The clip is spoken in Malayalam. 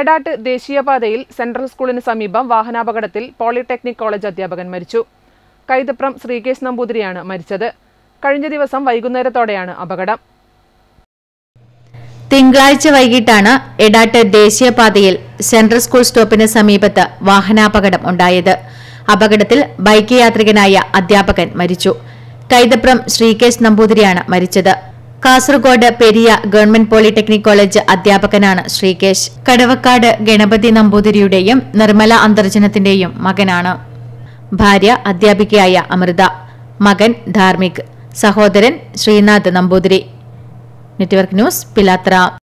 എടാട്ട് ദേശീയപാതയിൽ സെൻട്രൽ സ്കൂളിന് സമീപം വാഹനാപകടത്തിൽ പോളിടെക്നിക് കോളേജ് അധ്യാപകൻ മരിച്ചു കൈതപ്രം ശ്രീകേശ് നമ്പൂതിരിയാണ് മരിച്ചത് കഴിഞ്ഞ ദിവസം വൈകുന്നേരത്തോടെയാണ് അപകടം തിങ്കളാഴ്ച വൈകിട്ടാണ് എടാട്ട് ദേശീയപാതയിൽ സെൻട്രൽ സ്കൂൾ സ്റ്റോപ്പിന് സമീപത്ത് വാഹനാപകടം ഉണ്ടായത് അപകടത്തിൽ ബൈക്ക് യാത്രികനായ അധ്യാപകൻ മരിച്ചു കൈതപ്രം ശ്രീകേശ് നമ്പൂതിരിയാണ് മരിച്ചത് Kasaragod Periya government polytechnic college അധ്യാപകനാണ് ശ്രീകേശ് കടവക്കാട് ഗണപതി നമ്പൂതിരിയുടെയും നിർമ്മല അന്തർജനത്തിന്റെയും മകനാണ് ഭാര്യ അധ്യാപികയായ അമൃത മകൻ ധാർമിക് സഹോദരൻ ശ്രീനാഥ് നമ്പൂതിരി നെറ്റ്വർക്ക് ന്യൂസ് പിലാത്ര